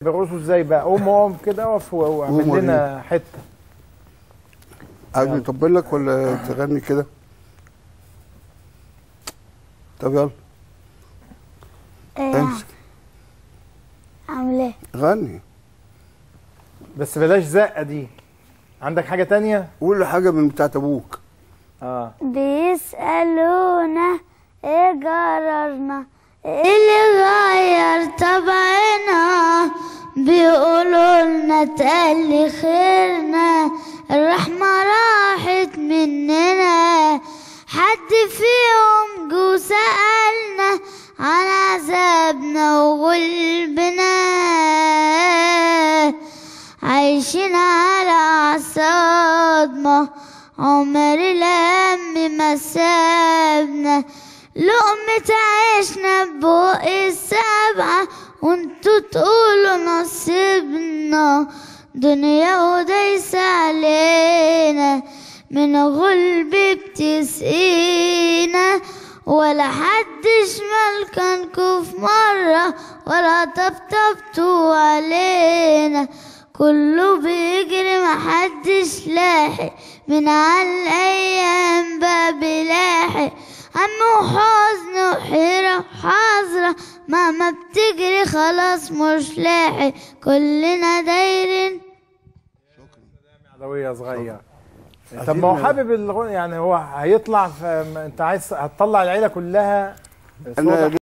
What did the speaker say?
بيرقصوا ازاي بقى قوم قوم كده اقف واعمل قوم لنا حته عايز نطبل لك ولا تغني كده طب يلا ايه امسك عامل ايه غني بس بلاش زقه دي عندك حاجه تانية قول حاجه من بتاعت ابوك اه بيسألونا ايه جررنا ايه اللي غير طبعنا بيقولوا لنا تقلي خيرنا الرحمة راحت مننا حد فيهم جو سألنا عن عذابنا وغلبنا عايشين على صدمة عمر الهم ما سابنا لقمة عيشنا ببوق السبعة وانتوا تقولوا نصيبنا دنيا ودايسة علينا من غلب بتسقينا ولا حدش ملكنكوا في مرة ولا طبطبتوا علينا كله بيجري محدش لاحق من على الأيام بقى بيلاحق هم وحزن وحيرة وحذرة مهما بتجري خلاص مش لاحق كلنا دايرين عدويه صغير طب ما هو حابب الغنى يعني هو هيطلع في انت عايز هتطلع العيله كلها انا صوت